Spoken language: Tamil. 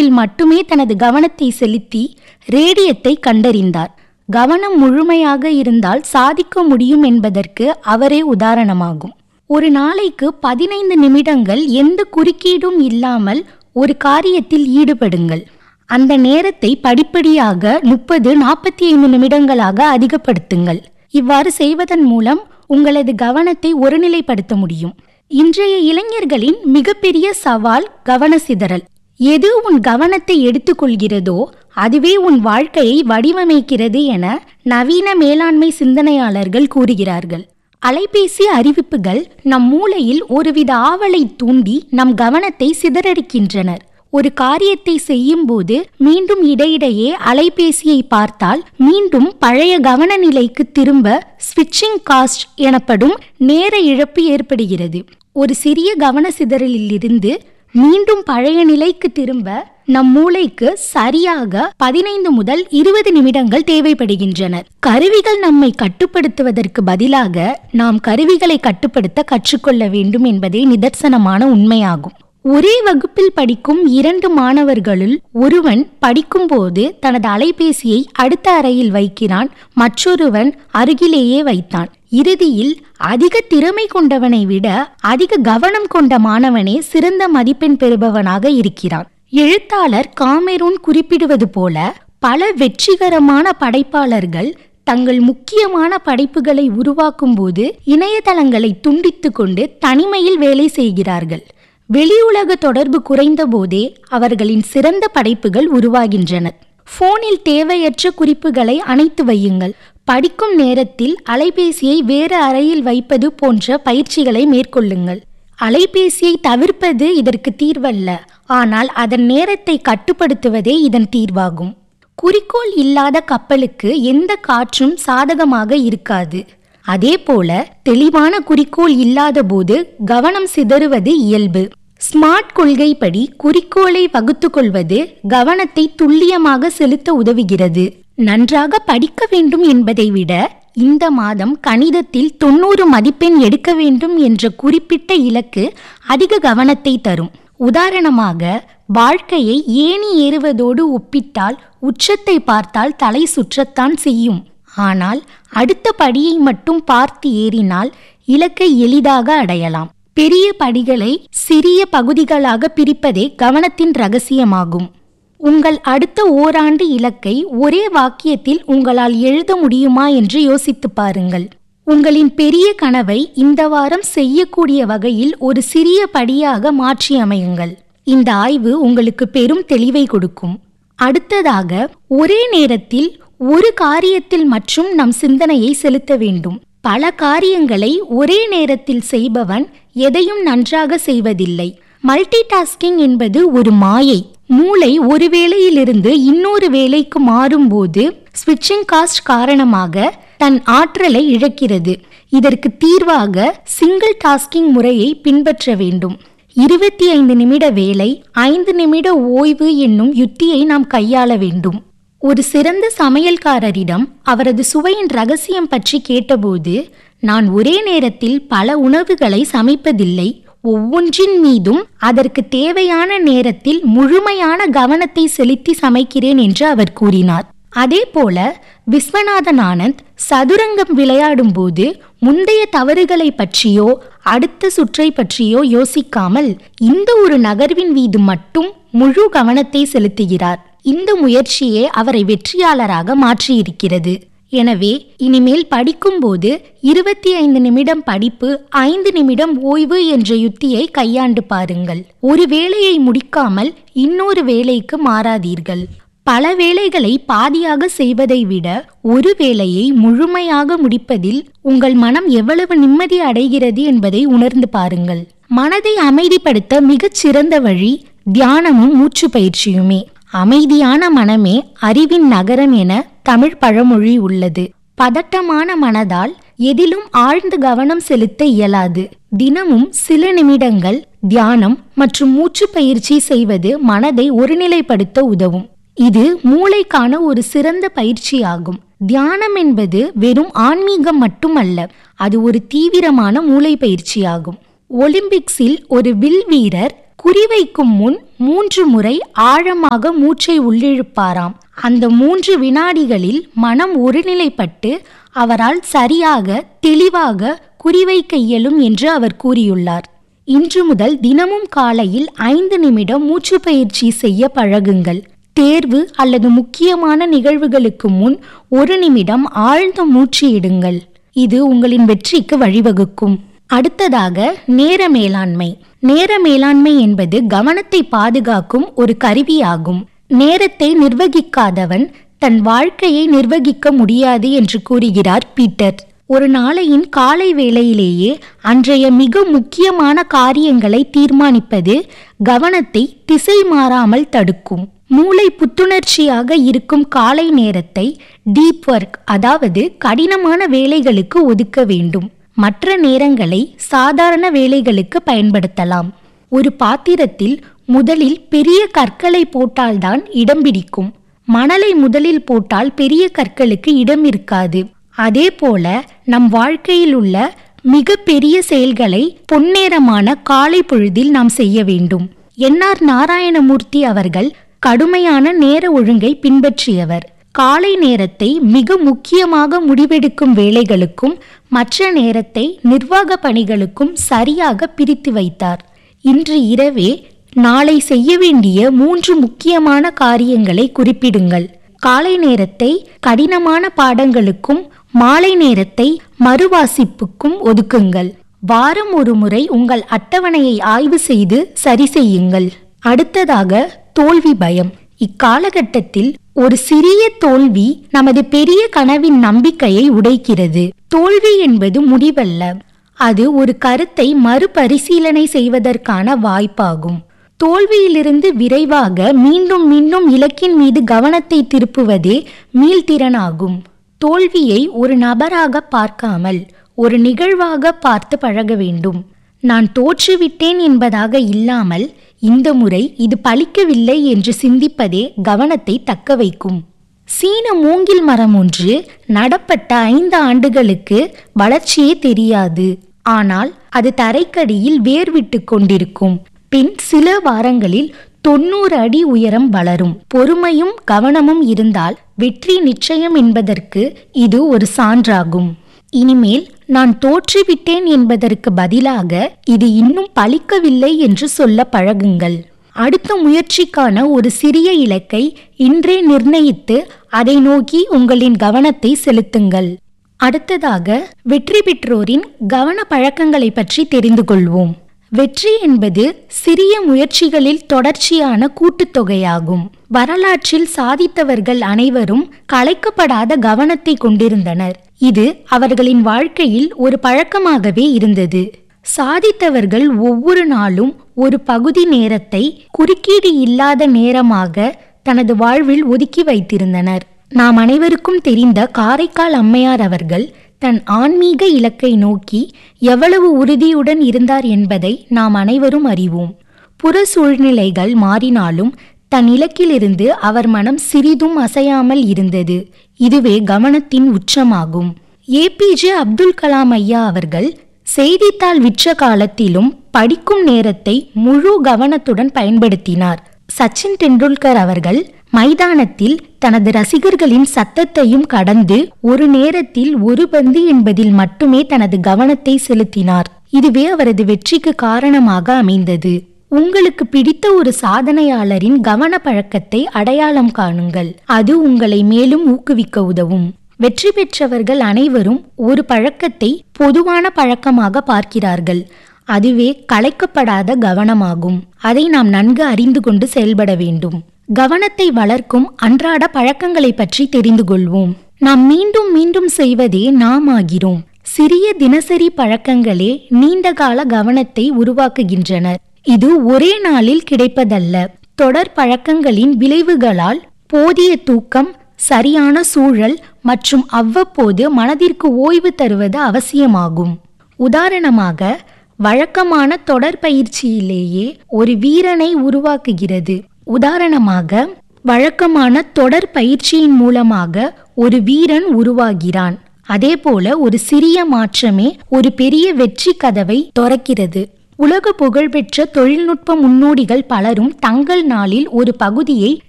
அறிவில் மட்டுமே தனது கவனத்தை செலுத்தி ரேடியத்தை கண்டறிந்தார் கவனம் முழுமையாக இருந்தால் சாதிக்க முடியும் என்பதற்கு அவரே உதாரணமாகும் ஒரு நாளைக்கு பதினைந்து நிமிடங்கள் எந்த குறுக்கீடும் இல்லாமல் ஒரு காரியத்தில் ஈடுபடுங்கள் அந்த நேரத்தை படிப்படியாக முப்பது நாற்பத்தி ஐந்து நிமிடங்களாக அதிகப்படுத்துங்கள் இவ்வாறு செய்வதன் மூலம் உங்களது கவனத்தை ஒருநிலைப்படுத்த முடியும் இன்றைய இளைஞர்களின் மிகப்பெரிய சவால் கவன சிதறல் எது உன் கவனத்தை எடுத்துக்கொள்கிறதோ அதுவே உன் வாழ்க்கையை வடிவமைக்கிறது என நவீன மேலாண்மை சிந்தனையாளர்கள் கூறுகிறார்கள் அலைபேசி அறிவிப்புகள் நம் மூளையில் ஒருவித ஆவலை தூண்டி நம் கவனத்தை சிதறடிக்கின்றனர் ஒரு காரியத்தை செய்யும்போது மீண்டும் இடையிடையே அலைபேசியை பார்த்தால் மீண்டும் பழைய கவன நிலைக்கு திரும்ப ஸ்விட்சிங் காஸ்ட் எனப்படும் நேர இழப்பு ஏற்படுகிறது ஒரு சிறிய கவன சிதறலிலிருந்து மீண்டும் பழைய நிலைக்கு திரும்ப நம் மூளைக்கு சரியாக பதினைந்து முதல் இருபது நிமிடங்கள் தேவைப்படுகின்றன கருவிகள் நம்மை கட்டுப்படுத்துவதற்கு பதிலாக நாம் கருவிகளை கட்டுப்படுத்த கற்றுக்கொள்ள வேண்டும் என்பதே நிதர்சனமான உண்மையாகும் ஒரே வகுப்பில் படிக்கும் இரண்டு மாணவர்களுள் ஒருவன் படிக்கும்போது தனது அலைபேசியை அடுத்த அறையில் வைக்கிறான் மற்றொருவன் அருகிலேயே வைத்தான் இறுதியில் அதிக திறமை கொண்டவனை விட அதிக கவனம் கொண்ட மாணவனே சிறந்த மதிப்பெண் பெறுபவனாக இருக்கிறான் எழுத்தாளர் காமெரூன் குறிப்பிடுவது போல பல வெற்றிகரமான படைப்பாளர்கள் தங்கள் முக்கியமான படைப்புகளை உருவாக்கும் போது இணையதளங்களை துண்டித்து கொண்டு தனிமையில் வேலை செய்கிறார்கள் வெளியுலக தொடர்பு குறைந்த போதே அவர்களின் சிறந்த படைப்புகள் உருவாகின்றன போனில் தேவையற்ற குறிப்புகளை அணைத்து வையுங்கள் படிக்கும் நேரத்தில் அலைபேசியை வேறு அறையில் வைப்பது போன்ற பயிற்சிகளை மேற்கொள்ளுங்கள் அலைபேசியை தவிர்ப்பது இதற்கு தீர்வல்ல ஆனால் அதன் நேரத்தை கட்டுப்படுத்துவதே இதன் தீர்வாகும் குறிக்கோள் இல்லாத கப்பலுக்கு எந்த காற்றும் சாதகமாக இருக்காது அதேபோல தெளிவான குறிக்கோள் இல்லாத போது கவனம் சிதறுவது இயல்பு ஸ்மார்ட் கொள்கைப்படி குறிக்கோளை வகுத்துக் கொள்வது கவனத்தை துல்லியமாக செலுத்த உதவுகிறது நன்றாக படிக்க வேண்டும் என்பதை விட இந்த மாதம் கணிதத்தில் தொண்ணூறு மதிப்பெண் எடுக்க வேண்டும் என்ற குறிப்பிட்ட இலக்கு அதிக கவனத்தை தரும் உதாரணமாக வாழ்க்கையை ஏணி ஏறுவதோடு ஒப்பிட்டால் உச்சத்தை பார்த்தால் தலை சுற்றத்தான் செய்யும் ஆனால் அடுத்த படியை மட்டும் பார்த்து ஏறினால் இலக்கை எளிதாக அடையலாம் பெரிய படிகளை சிறிய பகுதிகளாக பிரிப்பதே கவனத்தின் ரகசியமாகும் உங்கள் அடுத்த ஓராண்டு இலக்கை ஒரே வாக்கியத்தில் உங்களால் எழுத முடியுமா என்று யோசித்து பாருங்கள் உங்களின் பெரிய கனவை இந்த வாரம் செய்யக்கூடிய வகையில் ஒரு சிறிய படியாக மாற்றி அமையுங்கள் இந்த ஆய்வு உங்களுக்கு பெரும் தெளிவை கொடுக்கும் அடுத்ததாக ஒரே நேரத்தில் ஒரு காரியத்தில் மற்றும் நம் சிந்தனையை செலுத்த வேண்டும் பல காரியங்களை ஒரே நேரத்தில் செய்பவன் எதையும் நன்றாக செய்வதில்லை மல்டி டாஸ்கிங் என்பது ஒரு மாயை மூளை ஒரு வேளையிலிருந்து இன்னொரு வேலைக்கு மாறும்போது ஸ்விட்சிங் காஸ்ட் காரணமாக தன் ஆற்றலை இழக்கிறது இதற்கு தீர்வாக சிங்கிள் டாஸ்கிங் முறையை பின்பற்ற வேண்டும் இருபத்தி ஐந்து நிமிட வேலை ஐந்து நிமிட ஓய்வு என்னும் யுத்தியை நாம் கையாள வேண்டும் ஒரு சிறந்த சமையல்காரரிடம் அவரது சுவையின் ரகசியம் பற்றி கேட்டபோது நான் ஒரே நேரத்தில் பல உணவுகளை சமைப்பதில்லை ஒவ்வொன்றின் மீதும் அதற்கு தேவையான நேரத்தில் முழுமையான கவனத்தை செலுத்தி சமைக்கிறேன் என்று அவர் கூறினார் அதேபோல விஸ்வநாதன் ஆனந்த் சதுரங்கம் விளையாடும் போது முந்தைய தவறுகளை பற்றியோ அடுத்த சுற்றை பற்றியோ யோசிக்காமல் இந்த ஒரு நகர்வின் மீது மட்டும் முழு கவனத்தை செலுத்துகிறார் இந்த முயற்சியே அவரை வெற்றியாளராக மாற்றியிருக்கிறது எனவே இனிமேல் படிக்கும்போது இருபத்தி ஐந்து நிமிடம் படிப்பு ஐந்து நிமிடம் ஓய்வு என்ற யுத்தியை கையாண்டு பாருங்கள் ஒரு வேலையை முடிக்காமல் இன்னொரு வேலைக்கு மாறாதீர்கள் பல வேலைகளை பாதியாக செய்வதை விட ஒரு வேலையை முழுமையாக முடிப்பதில் உங்கள் மனம் எவ்வளவு நிம்மதி அடைகிறது என்பதை உணர்ந்து பாருங்கள் மனதை அமைதிப்படுத்த மிகச் சிறந்த வழி தியானமும் மூச்சு பயிற்சியுமே அமைதியான மனமே அறிவின் நகரம் என தமிழ் பழமொழி உள்ளது பதட்டமான மனதால் எதிலும் ஆழ்ந்து கவனம் செலுத்த இயலாது தினமும் சில நிமிடங்கள் தியானம் மற்றும் மூச்சு பயிற்சி செய்வது மனதை ஒருநிலைப்படுத்த உதவும் இது மூளைக்கான ஒரு சிறந்த பயிற்சியாகும் தியானம் என்பது வெறும் ஆன்மீகம் மட்டுமல்ல அது ஒரு தீவிரமான மூளை பயிற்சியாகும் ஒலிம்பிக்ஸில் ஒரு வில் வீரர் குறிவைக்கும் முன் மூன்று முறை ஆழமாக மூச்சை உள்ளிழுப்பாராம் அந்த மூன்று வினாடிகளில் மனம் ஒருநிலைப்பட்டு அவரால் சரியாக தெளிவாக குறிவைக்க இயலும் என்று அவர் கூறியுள்ளார் இன்று முதல் தினமும் காலையில் ஐந்து நிமிடம் மூச்சு பயிற்சி செய்ய பழகுங்கள் தேர்வு அல்லது முக்கியமான நிகழ்வுகளுக்கு முன் ஒரு நிமிடம் ஆழ்ந்த மூச்சு இடுங்கள் இது உங்களின் வெற்றிக்கு வழிவகுக்கும் அடுத்ததாக நேர மேலாண்மை நேர மேலாண்மை என்பது கவனத்தை பாதுகாக்கும் ஒரு கருவியாகும் நேரத்தை நிர்வகிக்காதவன் தன் வாழ்க்கையை நிர்வகிக்க முடியாது என்று கூறுகிறார் பீட்டர் ஒரு நாளையின் காலை வேளையிலேயே அன்றைய மிக முக்கியமான காரியங்களை தீர்மானிப்பது கவனத்தை திசை மாறாமல் தடுக்கும் மூளை புத்துணர்ச்சியாக இருக்கும் காலை நேரத்தை டீப் ஒர்க் அதாவது கடினமான வேலைகளுக்கு ஒதுக்க வேண்டும் மற்ற நேரங்களை சாதாரண வேலைகளுக்கு பயன்படுத்தலாம் ஒரு பாத்திரத்தில் முதலில் பெரிய கற்களை போட்டால்தான் இடம் பிடிக்கும் மணலை முதலில் போட்டால் பெரிய கற்களுக்கு இடம் இருக்காது அதே போல நம் வாழ்க்கையில் உள்ள மிக பெரிய செயல்களை பொன்னேரமான காலை பொழுதில் நாம் செய்ய வேண்டும் என்ஆர் நாராயணமூர்த்தி அவர்கள் கடுமையான நேர ஒழுங்கை பின்பற்றியவர் காலை நேரத்தை மிக முக்கியமாக முடிவெடுக்கும் வேலைகளுக்கும் மற்ற நேரத்தை நிர்வாக பணிகளுக்கும் சரியாக பிரித்து வைத்தார் இன்று இரவே நாளை செய்ய வேண்டிய மூன்று முக்கியமான காரியங்களை குறிப்பிடுங்கள் காலை நேரத்தை கடினமான பாடங்களுக்கும் மாலை நேரத்தை மறுவாசிப்புக்கும் ஒதுக்குங்கள் வாரம் ஒரு முறை உங்கள் அட்டவணையை ஆய்வு செய்து சரி செய்யுங்கள் அடுத்ததாக தோல்வி பயம் இக்காலகட்டத்தில் ஒரு சிறிய தோல்வி நமது பெரிய கனவின் நம்பிக்கையை உடைக்கிறது தோல்வி என்பது முடிவல்ல அது ஒரு கருத்தை மறுபரிசீலனை செய்வதற்கான வாய்ப்பாகும் தோல்வியிலிருந்து விரைவாக மீண்டும் மீண்டும் இலக்கின் மீது கவனத்தை திருப்புவதே மீள்திறனாகும் தோல்வியை ஒரு நபராக பார்க்காமல் ஒரு நிகழ்வாக பார்த்து பழக வேண்டும் நான் தோற்றுவிட்டேன் என்பதாக இல்லாமல் இந்த முறை இது பலிக்கவில்லை என்று சிந்திப்பதே கவனத்தை தக்க வைக்கும் சீன மூங்கில் மரம் ஒன்று நடப்பட்ட ஐந்து ஆண்டுகளுக்கு வளர்ச்சியே தெரியாது ஆனால் அது தரைக்கடியில் வேர் விட்டு கொண்டிருக்கும் பின் சில வாரங்களில் தொண்ணூறு அடி உயரம் வளரும் பொறுமையும் கவனமும் இருந்தால் வெற்றி நிச்சயம் என்பதற்கு இது ஒரு சான்றாகும் இனிமேல் நான் தோற்றுவிட்டேன் என்பதற்கு பதிலாக இது இன்னும் பலிக்கவில்லை என்று சொல்ல பழகுங்கள் அடுத்த முயற்சிக்கான ஒரு சிறிய இலக்கை இன்றே நிர்ணயித்து அதை நோக்கி உங்களின் கவனத்தை செலுத்துங்கள் அடுத்ததாக வெற்றி பெற்றோரின் கவன பழக்கங்களை பற்றி தெரிந்து கொள்வோம் வெற்றி என்பது சிறிய முயற்சிகளில் தொடர்ச்சியான கூட்டுத்தொகையாகும் வரலாற்றில் சாதித்தவர்கள் அனைவரும் கலைக்கப்படாத கவனத்தை கொண்டிருந்தனர் இது அவர்களின் வாழ்க்கையில் ஒரு பழக்கமாகவே இருந்தது சாதித்தவர்கள் ஒவ்வொரு நாளும் ஒரு பகுதி நேரத்தை குறுக்கீடு இல்லாத நேரமாக தனது வாழ்வில் ஒதுக்கி வைத்திருந்தனர் நாம் அனைவருக்கும் தெரிந்த காரைக்கால் அம்மையார் அவர்கள் தன் ஆன்மீக இலக்கை நோக்கி எவ்வளவு உறுதியுடன் இருந்தார் என்பதை நாம் அனைவரும் அறிவோம் புற சூழ்நிலைகள் மாறினாலும் தன் இலக்கிலிருந்து அவர் மனம் சிறிதும் அசையாமல் இருந்தது இதுவே கவனத்தின் உச்சமாகும் ஏபிஜே அப்துல் கலாம் ஐயா அவர்கள் செய்தித்தாள் விற்ற காலத்திலும் படிக்கும் நேரத்தை முழு கவனத்துடன் பயன்படுத்தினார் சச்சின் டெண்டுல்கர் அவர்கள் மைதானத்தில் தனது ரசிகர்களின் சத்தத்தையும் கடந்து ஒரு நேரத்தில் ஒரு பந்து என்பதில் மட்டுமே தனது கவனத்தை செலுத்தினார் இதுவே அவரது வெற்றிக்கு காரணமாக அமைந்தது உங்களுக்கு பிடித்த ஒரு சாதனையாளரின் கவன பழக்கத்தை அடையாளம் காணுங்கள் அது உங்களை மேலும் ஊக்குவிக்க உதவும் வெற்றி பெற்றவர்கள் அனைவரும் ஒரு பழக்கத்தை பொதுவான பழக்கமாக பார்க்கிறார்கள் அதுவே கலைக்கப்படாத கவனமாகும் அதை நாம் நன்கு அறிந்து கொண்டு செயல்பட வேண்டும் கவனத்தை வளர்க்கும் அன்றாட பழக்கங்களை பற்றி தெரிந்து கொள்வோம் நாம் மீண்டும் மீண்டும் செய்வதே நாம் ஆகிறோம் சிறிய தினசரி பழக்கங்களே நீண்டகால கவனத்தை உருவாக்குகின்றன இது ஒரே நாளில் கிடைப்பதல்ல தொடர் பழக்கங்களின் விளைவுகளால் போதிய தூக்கம் சரியான சூழல் மற்றும் அவ்வப்போது மனதிற்கு ஓய்வு தருவது அவசியமாகும் உதாரணமாக வழக்கமான தொடர் பயிற்சியிலேயே ஒரு வீரனை உருவாக்குகிறது உதாரணமாக வழக்கமான தொடர் பயிற்சியின் மூலமாக ஒரு வீரன் உருவாகிறான் அதேபோல ஒரு சிறிய மாற்றமே ஒரு பெரிய வெற்றி கதவை திறக்கிறது உலக புகழ்பெற்ற தொழில்நுட்ப முன்னோடிகள் பலரும் தங்கள் நாளில் ஒரு பகுதியை